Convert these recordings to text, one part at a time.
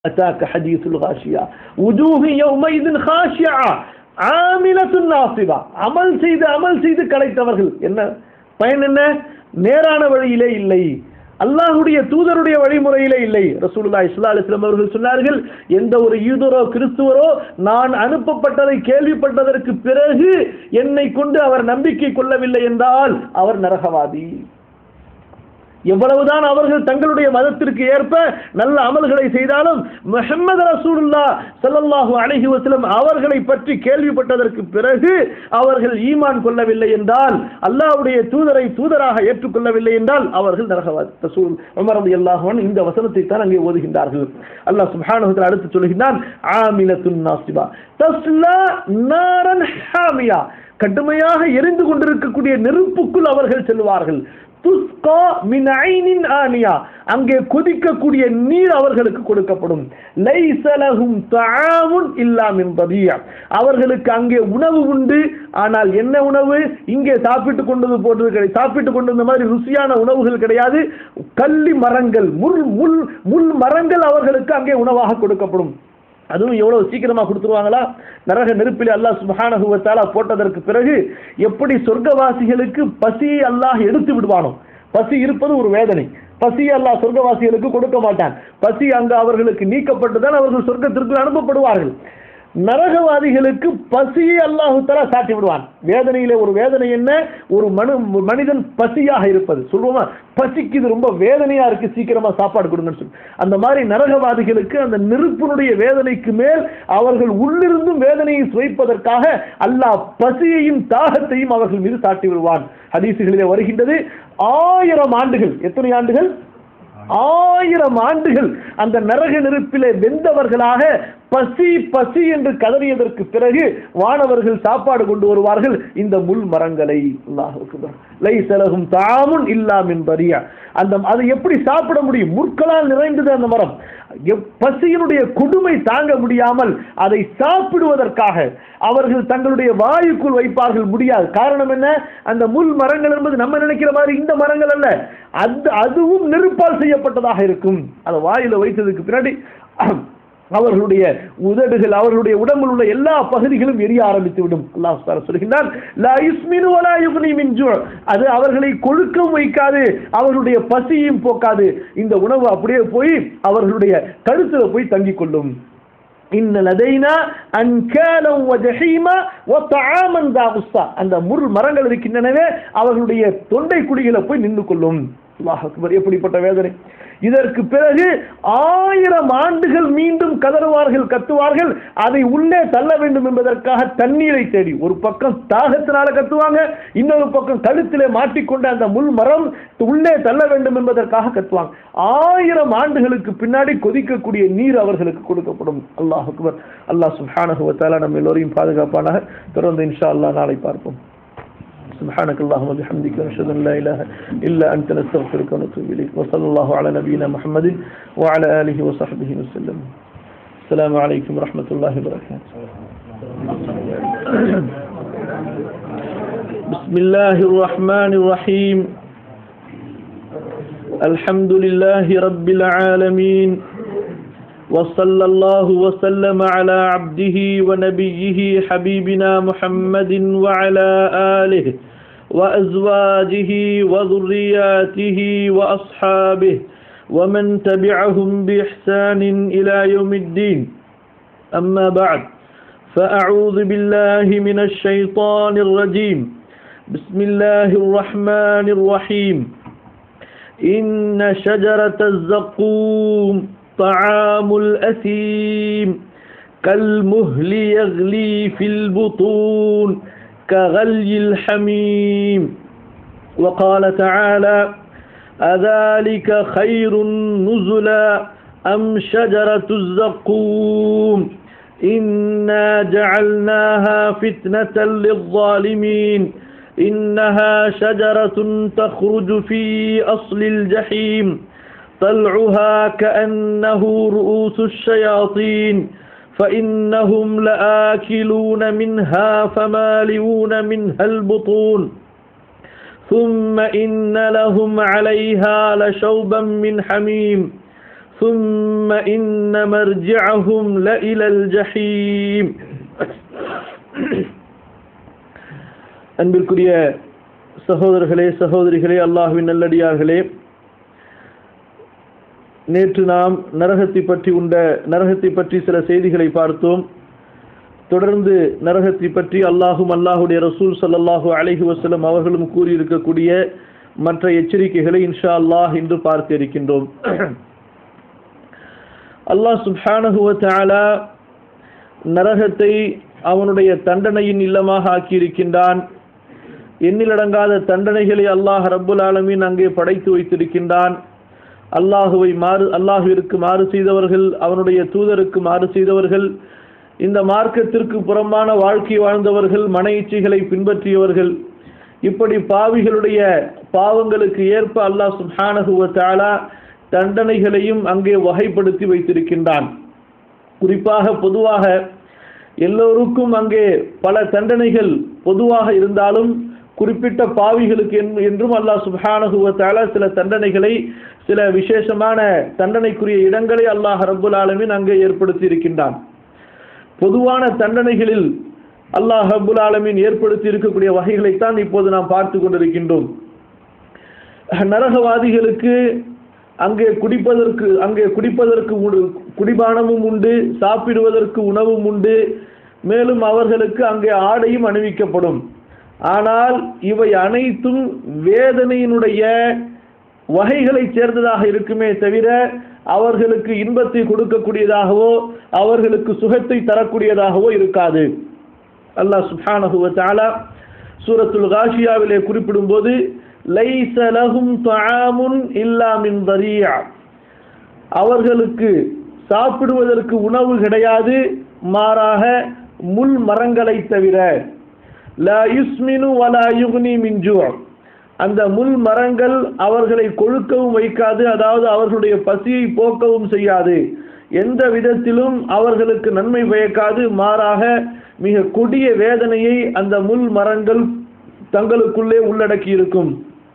أتاك حديث الغاشية وجوه يومئذ خاشعة عاملة ناصبة அமல் செய்து அமல் செய்து களைத்தவர்கள் என்ன பயன் என்ன நேரான வழியிலே இல்லை அல்லாஹ்வுடைய தூதருடைய வழிமுறையிலே இல்லை ரசூலுல்லாஹி ஸல்லல்லாஹு அலைஹி வஸல்லம் அவர்கள் சொன்னார்கள் எந்த ஒரு யூதரோ கிறிஸ்துவரோ நான் அனுப்பப்பட்டதை கேள்விப்பட்டதற்கு பிறகு என்னை கொண்டு அவர் நம்பிக்கை கொள்ளவில்லை என்றால் அவர் நரகவாதி எவ்வளவுதான் அவர்கள் தங்களுடைய மதத்திற்கு ஏற்ப நல்ல அமல்களை செய்தாலும் முஹம்மது ரசூலுல்லா ஸல்லல்லாஹு அலைஹி வஸல்லம் அவர்களை பற்றி கேள்விப்பட்டதற்கு பிறகு அவர்கள் ஈமான் கொள்ளவில்லை என்றால் அல்லாஹ்வுடைய தூதரை தூதராக ஏற்றுக்கொள்ளவில்லை என்றால் அவர்கள் நரகவாதி ரசூல் உமர் ரலியல்லாஹு அன்ஹு இந்த வசனத்தை தான் அங்கே ஓதுகின்றார்கள் அல்லாஹ் சுப்ஹானஹு வ தஆலா அடுத்து சொல்கிறான் ஆமிலத்துன் நாசிபா தஸ்லா நாரன் ஹாமியா கடுமையாக எரிந்து கொண்டிருக்கக்கூடிய நெருப்புக்குள் அவர்கள் செல்வார்கள் துஸ்கா மின் ஐனின் ஆனியா அங்கே கொதிக்கக்கூடிய நீர் அவர்களுக்கு கொடுக்கப்படும் லைசலஹும் தஆமுன் இல்லா மின் பதியா அவர்களுக்கு அங்கே உணவு உண்டு ஆனால் என்ன உணவு இங்கே சாப்பிட்டு கொண்டது போன்றது கிடையாது சாப்பிட்டு கொண்டு இந்த மாதிரி ருசியான உணவுகள் கிடையாது கள்ளி மரங்கள் முள் முள் முள் மரங்கள் அவர்களுக்கு அங்கே உணவாக கொடுக்கப்படும் அதுவும் எவ்வளவு சீக்கிரமா கொடுத்துருவாங்களா நரக நெருப்பில் அல்லாஹ் சுப்ஹானஹு வ தஆலா போட்டதற்கு பிறகு எப்படி சொர்க்கவாசிகளுக்கு பசியை அல்லாஹ் எடுத்து விடுவானோ பசி இருப்பது ஒரு வேதனை பசி அல்லாஹ் சொர்க்கவாசிகளுக்கு கொடுக்க மாட்டான் பசி அங்கு அவர்களுக்கு நீக்கப்பட்டுதான் அவர்கள் சொர்க்கத்திற்கு அனுப்பப்படுவார்கள் நரகவாதிகளுக்கு பசியை அல்லாஹு தலா சாட்டி விடுவான் வேதனையிலே ஒரு வேதனை என்ன ஒரு மனு மனிதன் பசியாக இருப்பது சொல்லுவோமா பசிக்கு இது ரொம்ப வேதனையா இருக்கு சீக்கிரமா சாப்பாடு கொடுங்கன்னு சொல்லி அந்த மாதிரி நரகவாதிகளுக்கு அந்த நெருப்பினுடைய வேதனைக்கு மேல் அவர்கள் உள்ளிருந்தும் வேதனையை சுவைப்பதற்காக அல்லாஹ் பசியையும் தாகத்தையும் அவர்கள் மீது சாட்டி விடுவான் ஹதீசுகளிலே வருகின்றது ஆயிரம் ஆண்டுகள் எத்தனை ஆண்டுகள் ஆயிரம் ஆண்டுகள் அந்த நரக நெருப்பிலே வெந்தவர்களாக பசி பசி என்று கதறியதற்கு பிறகு வானவர்கள் சாப்பாடு கொண்டு வருவார்கள் இந்த முள் மரங்களை லை செலகும் தாமுன் இல்லாமின் பரியா அந்த அதை எப்படி சாப்பிட முடியும் முற்களால் நிறைந்தது அந்த மரம் எப்- பசியினுடைய கொடுமை தாங்க முடியாமல் அதை சாப்பிடுவதற்காக அவர்கள் தங்களுடைய வாயுக்குள் வைப்பார்கள் முடியாது காரணம் என்ன அந்த முள் மரங்கள் என்பது நம்ம நினைக்கிற மாதிரி இந்த மரங்கள் அல்ல அது அதுவும் நெருப்பால் செய்யப்பட்டதாக இருக்கும் அதை வாயில வைத்ததுக்கு பின்னாடி அவர்களுடைய உதடுகள் அவர்களுடைய உடம்பில் உள்ள எல்லா பகுதிகளும் எரிய ஆரம்பித்து விடும் அல்லாஹ் சுப்ஹானஹு சொல்கின்றான் லா யுஸ்மினு வலா யுக்னி மின் ஜூ' அது அவர்களை கொழுக்கவும் வைக்காது அவர்களுடைய பசியையும் போக்காது இந்த உணவு அப்படியே போய் அவர்களுடைய கழுத்துல போய் தங்கிக் கொள்ளும் இன்ன லதைனா அன்காலம் வஜஹீமா வத்தஆமன் தா குஸ்ஸா அந்த முள் மரங்கள் இருக்கின்றனவே அவர்களுடைய தொண்டை குழிகளை போய் நின்று கொள்ளும் அல்லாஹ் அக்பர் எப்படிப்பட்ட வேதனை இதற்கு பிறகு ஆயிரம் ஆண்டுகள் மீண்டும் கதறுவார்கள் கத்துவார்கள் அதை உள்ளே தள்ள வேண்டும் என்பதற்காக தண்ணீரை தேடி ஒரு பக்கம் தாகத்தினால கத்துவாங்க இன்னொரு பக்கம் கழுத்திலே மாட்டிக்கொண்ட அந்த முள் மரம் உள்ளே தள்ள வேண்டும் என்பதற்காக கத்துவாங்க ஆயிரம் ஆண்டுகளுக்கு பின்னாடி கொதிக்கக்கூடிய நீர் அவர்களுக்கு கொடுக்கப்படும் அல்லாஹ் அக்பர் அல்லாஹ் சுப்ஹானஹு வ தஆலா நம்ம எல்லோரையும் பாதுகாப்பானாக தொடர்ந்து இன்ஷா அல்லாஹ் நாளை பார்ப்போம் سبحانك اللهم وبحمدك نشهد ان لا اله الا انت نستغفرك ونتوب اليك وصلى الله على نبينا محمد وعلى اله وصحبه وسلم السلام عليكم ورحمه الله وبركاته بسم الله الرحمن الرحيم الحمد لله رب العالمين وصلى الله وسلم على عبده ونبيه حبيبنا محمد وعلى آله وأزواجه وذرياته وأصحابه ومن تبعهم بإحسان إلى يوم الدين أما بعد فأعوذ بالله من الشيطان الرجيم بسم الله الرحمن الرحيم إن شجرة الزقوم طعام الأثيم كالمهل يغلي في البطون كغلي الحميم وقال تعالى أذلك خير نزلا أم شجرة الزقوم إنا جعلناها فتنة للظالمين إنها شجرة تخرج في أصل الجحيم طلعها كأنه رؤوس الشياطين فإنهم لآكلون منها فمالئون منها البطون ثم إن لهم عليها لشوبا من حميم ثم إن مرجعهم لإلى الجحيم அன்பிற்குரிய சகோதரர்களே சகோதரிகளே அல்லாஹ்வின் நல்லடியார்களே நேற்று நாம் நரகத்தை பற்றி உண்ட நரகத்தை பற்றி சில செய்திகளை பார்த்தோம் தொடர்ந்து நரகத்தை பற்றி அல்லாஹும் அல்லாஹுடைய ரசூல் ஸல்லல்லாஹு அலைஹி வஸல்லம் அவர்களும் கூறியிருக்கக்கூடிய மற்ற எச்சரிக்கைகளை இன்ஷா அல்லாஹ் இன்று பார்க்க இருக்கின்றோம் அல்லாஹ் சுப்ஹானஹு வ தஆலா நரகத்தை அவனுடைய தண்டனையின் இல்லமாக ஆக்கியிருக்கின்றான் எண்ணிலடங்காத தண்டனைகளை அல்லாஹ் ரப்புல் ஆலமீன் அங்கே படைத்து வைத்திருக்கின்றான் அல்லாஹுவை மாறு அல்லாஹுவிற்கு மாறு செய்தவர்கள் அவனுடைய தூதருக்கு மாறு செய்தவர்கள் இந்த மார்க்கத்திற்கு புறம்பான வாழ்க்கை வாழ்ந்தவர்கள் மன இச்சைகளை பின்பற்றியவர்கள் இப்படி பாவிகளுடைய பாவங்களுக்கு ஏற்ப அல்லாஹ் சுப்ஹானஹு வ தஆலா தண்டனைகளையும் அங்கே வகைப்படுத்தி வைத்திருக்கின்றான் குறிப்பாக பொதுவாக எல்லோருக்கும் அங்கே பல தண்டனைகள் பொதுவாக இருந்தாலும் குறிப்பிட்ட பாவிகளுக்கு என்று- என்றும் அல்லாஹ் சுப்ஹானஹு வ தஆலா சில தண்டனைகளை சில விசேஷமான தண்டனைக்குரிய இடங்களை அல்லாஹ் ரப்புல் ஆலமீன் அங்கே ஏற்படுத்தி இருக்கின்றான் பொதுவான தண்டனைகளில் அல்லாஹ் ரப்புல் ஆலமீன் ஏற்படுத்தி இருக்கக்கூடிய வகைகளைத்தான் இப்போது நாம் பார்த்து கொண்டிருக்கின்றோம் நரகவாதிகளுக்கு அங்கே குடிப்பதற்கு அங்கே குடிப்பதற்கு உண- குடிபானமும் உண்டு சாப்பிடுவதற்கு உணவும் உண்டு மேலும் அவர்களுக்கு அங்கே ஆடையும் அணிவிக்கப்படும் ஆனால் இவை அனைத்தும் வேதனையினுடைய வகைகளைச் சேர்ந்ததாக இருக்குமே தவிர அவர்களுக்கு இன்பத்தை கொடுக்கக்கூடியதாகவோ அவர்களுக்கு சுகத்தை தரக்கூடியதாகவோ இருக்காது அல்லாஹ் சுப்ஹானஹு வ தஆலா சூரத்துல் காஷியாவிலே குறிப்பிடும்போது லைஸ லஹும் தஆமுன் இல்லா மின் தரியா அவர்களுக்கு சாப்பிடுவதற்கு உணவு கிடையாது மாறாக முள் மரங்களை தவிர லா யுஸ்மினு வலா யுக்னி மின் ஜூ' அந்த முள் மரங்கள் அவர்களை கொழுக்கவும் வைக்காது அதாவது அவர்களுடைய பசியை போக்கவும் செய்யாது எந்த விதத்திலும் அவர்களுக்கு நன்மை பயக்காது மாறாக மிக கொடிய வேதனையை அந்த முள் மரங்கள் தங்களுக்குள்ளே உள்ளடக்கி இருக்கும்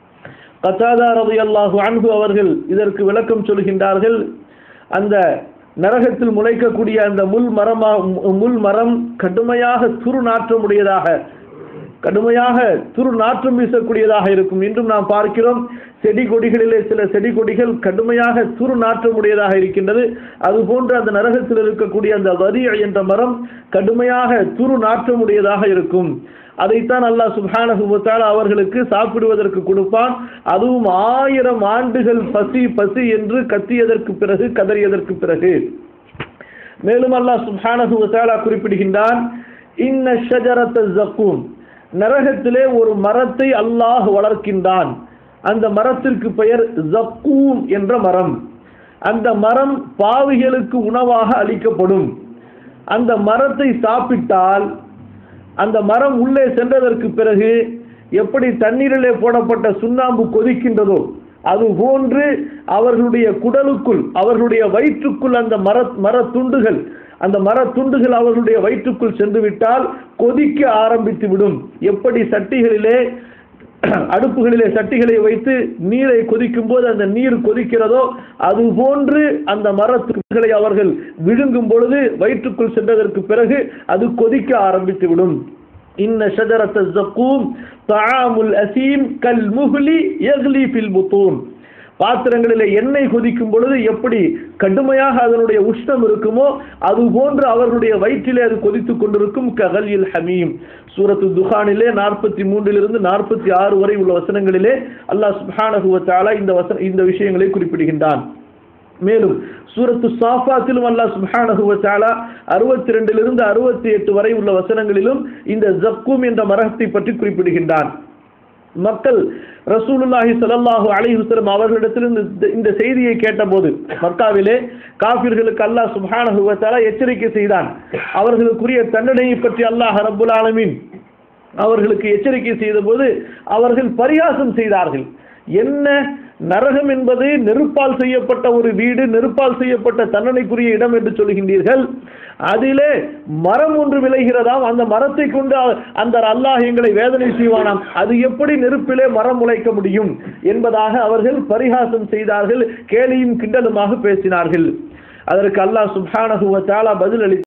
கத்தாதா ரலியல்லாஹு அன்ஹு அவர்கள் இதற்கு விளக்கம் சொல்கின்றார்கள் அந்த நரகத்தில் முளைக்கக்கூடிய அந்த முள் மரமா முள் மரம் கடுமையாக துரு நாற்றமுடையதாக கடுமையாக துரு நாற்றம் வீசக்கூடியதாக இருக்கும் இன்றும் நாம் பார்க்கிறோம் செடி கொடிகளிலே சில செடி கொடிகள் கடுமையாக துரு நாற்றமுடையதாக இருக்கின்றது அதுபோன்று அந்த நரகத்தில் இருக்கக்கூடிய அந்த வரி என்ற மரம் கடுமையாக துரு நாற்றமுடையதாக இருக்கும் அதைத்தான் அல்லாஹ் சுப்ஹானஹு வ தஆலா அவர்களுக்கு சாப்பிடுவதற்கு கொடுப்பான் அதுவும் ஆயிரம் ஆண்டுகள் பசி பசி என்று கத்தியதற்கு பிறகு கதறியதற்கு பிறகு மேலும் அல்லாஹ் சுப்ஹானஹு வ தஆலா குறிப்பிடுகின்றான் இன்ன ஷஜரத்த ஜக்கூம் நரகத்திலே ஒரு மரத்தை அல்லாஹ் வளர்க்கின்றான் அந்த மரத்திற்கு பெயர் ஜக்கூம் என்ற மரம் அந்த மரம் பாவிகளுக்கு உணவாக அளிக்கப்படும் அந்த மரத்தை சாப்பிட்டால் அந்த மரம் உள்ளே சென்றதற்கு பிறகு எப்படி தண்ணீரிலே போடப்பட்ட சுண்ணாம்பு கொதிக்கின்றதோ அது போன்று அவர்களுடைய குடலுக்குள் அவர்களுடைய வயிற்றுக்குள் அந்த மர மரத்துண்டுகள் அந்த மரத்துண்டுகள் அவர்களுடைய வயிற்றுக்குள் சென்று விட்டால் கொதிக்க ஆரம்பித்து விடும் எப்படி சட்டிகளிலே அடுப்புகளிலே சட்டிகளை வைத்து நீரை கொதிக்கும் போது அந்த நீர் கொதிக்கிறதோ அது போன்று அந்த மரத்துகளை அவர்கள் விழுங்கும் பொழுது வயிற்றுக்குள் சென்றதற்கு பிறகு அது கொதிக்க ஆரம்பித்து விடும் இன்ன ஷஜரத்த ஜக்கூம் தஆமுல் அசீம் கல் முஹ்லி யக்லி ஃபில் புத்தூன் பாத்திரங்களிலே எண்ணெய் கொதிக்கும் பொழுது எப்படி கடுமையாக அதனுடைய உஷ்ணம் இருக்குமோ அது போன்று அவர்களுடைய வயிற்றிலே அது கொதித்துக் கொண்டிருக்கும் ககலில் ஹமீம் சூரத்து துஹானிலே நாற்பத்தி மூன்றிலிருந்து நாற்பத்தி ஆறு வரை உள்ள வசனங்களிலே அல்லாஹ் சுப்ஹானஹு வ தஆலா இந்த வசன இந்த விஷயங்களை குறிப்பிடுகின்றான் மேலும் சூரத்து சாஃபாத்திலும் அல்லாஹ் சுப்ஹானஹு வ தஆலா 62 இருந்து 68 வரை உள்ள வசனங்களிலும் இந்த ஜக்கூம் என்ற மரத்தை பற்றி குறிப்பிடுகின்றான் மக்கள் ரசூலுல்லாஹி ஸல்லல்லாஹு அலைஹி வஸல்லம் அவர்களிடத்தில் இந்த இந்த செய்தியை கேட்டபோது மக்காவிலே காபிர்களுக்கு அல்லாஹ் சுப்ஹானஹு வ தஆலா எச்சரிக்கை செய்தான் அவர்களுக்குரிய தண்டனையை பற்றி அல்லாஹ் ரப்புல் ஆலமீன் அவர்களுக்கு எச்சரிக்கை செய்தபோது அவர்கள் பரிகாசம் செய்தார்கள் என்ன நரகம் என்பது நெருப்பால் செய்யப்பட்ட ஒரு வீடு நெருப்பால் செய்யப்பட்ட தண்டனைக்குரிய இடம் என்று சொல்கின்றீர்கள் அதிலே மரம் ஒன்று விளைகிறதாம் அந்த மரத்தை கொண்டு அ- அந்த அல்லாஹ் எங்களை வேதனை செய்வானாம் அது எப்படி நெருப்பிலே மரம் முளைக்க முடியும் என்பதாக அவர்கள் பரிகாசம் செய்தார்கள் கேலியும் கிண்டலுமாக பேசினார்கள் அதற்கு அல்லாஹ் சுப்ஹானஹு வ தஆலா பதில்